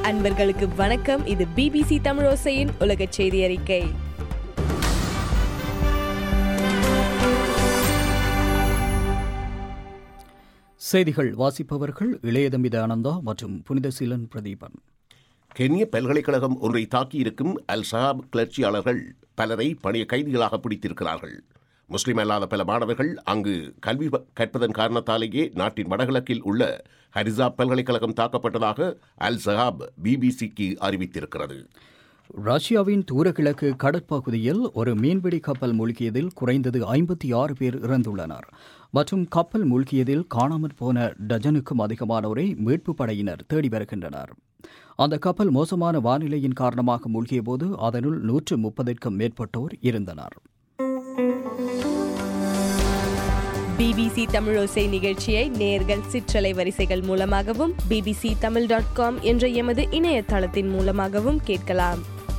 அன்பர்களுக்கு வணக்கம் இது பிபிசி தமிழோசையின் உலக செய்தி அறிக்கை செய்திகள் வாசிப்பவர்கள் இளையதம்பித ஆனந்தா மற்றும் புனித சீலன் பிரதீபன் கென்ய பல்கலைக்கழகம் ஒன்றை தாக்கியிருக்கும் அல் சஹாப் கிளர்ச்சியாளர்கள் பலரை பணிய கைதிகளாக பிடித்திருக்கிறார்கள் முஸ்லிம் அல்லாத பல மாணவர்கள் அங்கு கல்வி ப- கற்பதன் காரணத்தாலேயே நாட்டின் வடகிழக்கில் உள்ள ஹரிசா பல்கலைக்கழகம் தாக்கப்பட்டதாக அல் சஹாப் பிபிசிக்கு அறிவித்திருக்கிறது ரஷ்யாவின் தூரகிழக்கு கடற்பகுதியில் ஒரு மீன்பிடி கப்பல் மூழ்கியதில் குறைந்தது ஐம்பத்தி ஆறு பேர் இறந்துள்ளனர் மற்றும் கப்பல் மூழ்கியதில் காணாமற் போன டஜனுக்கும் அதிகமானோரை மீட்புப் படையினர் தேடி வருகின்றனர் அந்த கப்பல் மோசமான வானிலையின் காரணமாக மூழ்கியபோது அதனுள் நூற்று முப்பதிற்கும் மேற்பட்டோர் இருந்தனர் பிபிசி தமிழோசை நிகழ்ச்சியை நேர்கள் சிற்றலை வரிசைகள் மூலமாகவும் பிபிசி தமிழ் டாட் காம் என்ற எமது இணையதளத்தின் மூலமாகவும் கேட்கலாம்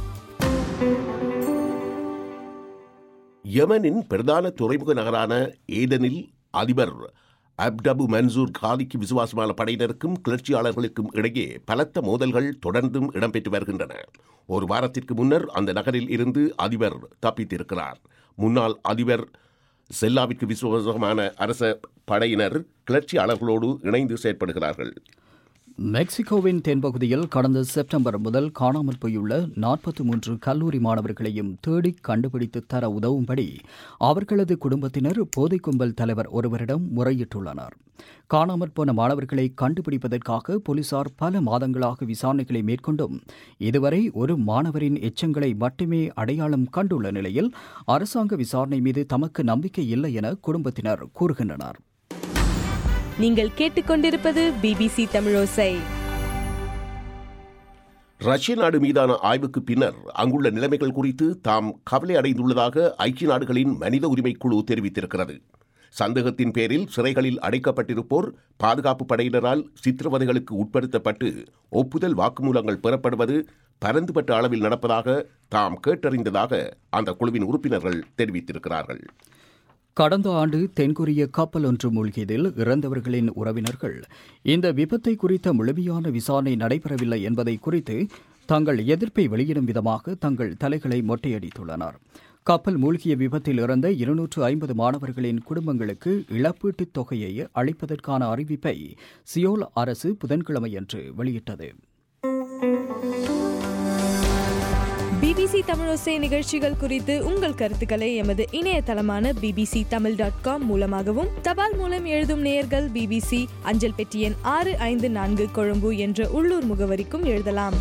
யெமனின் பிரதான துறைமுக நகரான ஏதனில் அதிபர் அப்டபு மன்சூர் காதிக்கு விசுவாசமான படையினருக்கும் கிளர்ச்சியாளர்களுக்கும் இடையே பலத்த மோதல்கள் தொடர்ந்தும் இடம்பெற்று வருகின்றன ஒரு வாரத்திற்கு முன்னர் அந்த நகரில் இருந்து அதிபர் தப்பித்திருக்கிறார் முன்னாள் அதிபர் செல்லாவிற்கு விசுவாசமான அரச படையினர் கிளர்ச்சியாளர்களோடு இணைந்து செயற்படுகிறார்கள் மெக்சிகோவின் தென்பகுதியில் கடந்த செப்டம்பர் முதல் காணாமல் போயுள்ள நாற்பத்தி மூன்று கல்லூரி மாணவர்களையும் தேடி கண்டுபிடித்து தர உதவும்படி அவர்களது குடும்பத்தினர் போதைக் கும்பல் தலைவர் ஒருவரிடம் முறையிட்டுள்ளனர் காணாமற் போன மாணவர்களை கண்டுபிடிப்பதற்காக போலீசார் பல மாதங்களாக விசாரணைகளை மேற்கொண்டும் இதுவரை ஒரு மாணவரின் எச்சங்களை மட்டுமே அடையாளம் கண்டுள்ள நிலையில் அரசாங்க விசாரணை மீது தமக்கு நம்பிக்கை இல்லை என குடும்பத்தினர் கூறுகின்றனர் நீங்கள் கேட்டுக்கொண்டிருப்பது பிபிசி தமிழோசை ரஷ்ய நாடு மீதான ஆய்வுக்கு பின்னர் அங்குள்ள நிலைமைகள் குறித்து தாம் கவலை அடைந்துள்ளதாக ஐக்கிய நாடுகளின் மனித உரிமை குழு தெரிவித்திருக்கிறது சந்தேகத்தின் பேரில் சிறைகளில் அடைக்கப்பட்டிருப்போர் பாதுகாப்பு படையினரால் சித்திரவதைகளுக்கு உட்படுத்தப்பட்டு ஒப்புதல் வாக்குமூலங்கள் பெறப்படுவது பரந்துபட்ட அளவில் நடப்பதாக தாம் கேட்டறிந்ததாக அந்த குழுவின் உறுப்பினர்கள் தெரிவித்திருக்கிறார்கள் கடந்த ஆண்டு தென்கொரிய கப்பல் ஒன்று மூழ்கியதில் இறந்தவர்களின் உறவினர்கள் இந்த விபத்தை குறித்த முழுமையான விசாரணை நடைபெறவில்லை என்பதை குறித்து தங்கள் எதிர்ப்பை வெளியிடும் விதமாக தங்கள் தலைகளை மொட்டையடித்துள்ளனர் கப்பல் மூழ்கிய விபத்தில் இறந்த இருநூற்று ஐம்பது மாணவர்களின் குடும்பங்களுக்கு இழப்பீட்டுத் தொகையை அளிப்பதற்கான அறிவிப்பை சியோல் அரசு புதன்கிழமையன்று வெளியிட்டது பிபிசி தமிழோசை நிகழ்ச்சிகள் குறித்து உங்கள் கருத்துக்களை எமது இணையதளமான பிபிசி தமிழ் டாட் காம் மூலமாகவும் தபால் மூலம் எழுதும் நேயர்கள் பிபிசி அஞ்சல் பெட்டி எண் ஆறு ஐந்து நான்கு கொழும்பு என்ற உள்ளூர் முகவரிக்கும் எழுதலாம்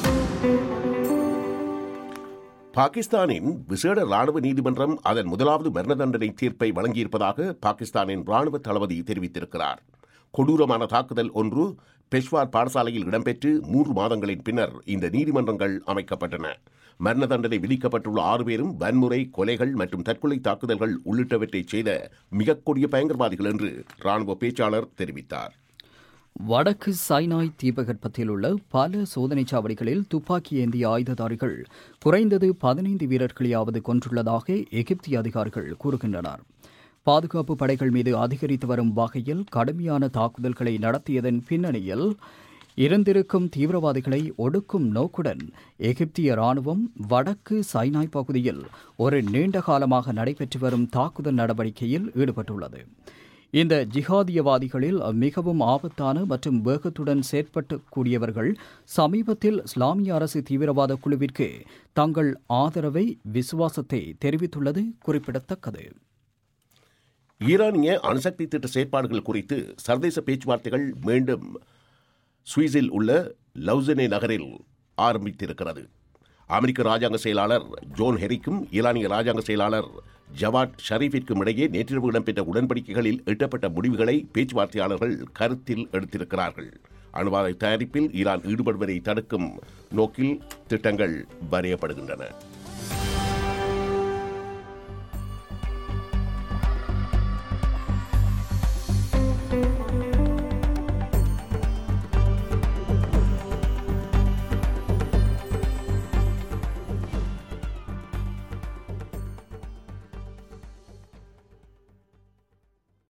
பாகிஸ்தானின் விசேட ராணுவ நீதிமன்றம் அதன் முதலாவது மரண தண்டனை தீர்ப்பை வழங்கியிருப்பதாக பாகிஸ்தானின் ராணுவ தளபதி தெரிவித்திருக்கிறார் கொடூரமான தாக்குதல் ஒன்று பெஷ்வார் பாடசாலையில் இடம்பெற்று மூன்று மாதங்களின் பின்னர் இந்த நீதிமன்றங்கள் அமைக்கப்பட்டன மரண தண்டனை விதிக்கப்பட்டுள்ள ஆறு பேரும் வன்முறை கொலைகள் மற்றும் தற்கொலை தாக்குதல்கள் உள்ளிட்டவற்றை செய்த மிகக் கொடிய பயங்கரவாதிகள் என்று ராணுவ பேச்சாளர் தெரிவித்தார் வடக்கு சைனாய் தீபகற்பத்தில் உள்ள பல சோதனைச் சாவடிகளில் துப்பாக்கி ஏந்திய ஆயுததாரிகள் குறைந்தது பதினைந்து வீரர்களையாவது கொன்றுள்ளதாக எகிப்திய அதிகாரிகள் கூறுகின்றனர் பாதுகாப்பு படைகள் மீது அதிகரித்து வரும் வகையில் கடுமையான தாக்குதல்களை நடத்தியதன் பின்னணியில் இருந்திருக்கும் தீவிரவாதிகளை ஒடுக்கும் நோக்குடன் எகிப்திய ராணுவம் வடக்கு சைனாய் பகுதியில் ஒரு நீண்ட காலமாக நடைபெற்று வரும் தாக்குதல் நடவடிக்கையில் ஈடுபட்டுள்ளது இந்த ஜிஹாதியவாதிகளில் மிகவும் ஆபத்தான மற்றும் வேகத்துடன் செயற்படக்கூடியவர்கள் சமீபத்தில் இஸ்லாமிய அரசு தீவிரவாத குழுவிற்கு தங்கள் ஆதரவை விசுவாசத்தை தெரிவித்துள்ளது குறிப்பிடத்தக்கது ஈரானிய அணுசக்தி திட்ட செயற்பாடுகள் குறித்து சர்வதேச பேச்சுவார்த்தைகள் மீண்டும் சுவிஸில் உள்ள லவுசனே நகரில் ஆரம்பித்திருக்கிறது அமெரிக்க ராஜாங்க செயலாளர் ஜோன் ஹெரிக்கும் ஈரானிய ராஜாங்க செயலாளர் ஜவாட் ஷரீஃபிற்கும் இடையே நேற்றிரவு இடம்பெற்ற உடன்படிக்கைகளில் எட்டப்பட்ட முடிவுகளை பேச்சுவார்த்தையாளர்கள் கருத்தில் எடுத்திருக்கிறார்கள் அணுவாதை தயாரிப்பில் ஈரான் ஈடுபடுவதை தடுக்கும் நோக்கில் திட்டங்கள் வரையப்படுகின்றன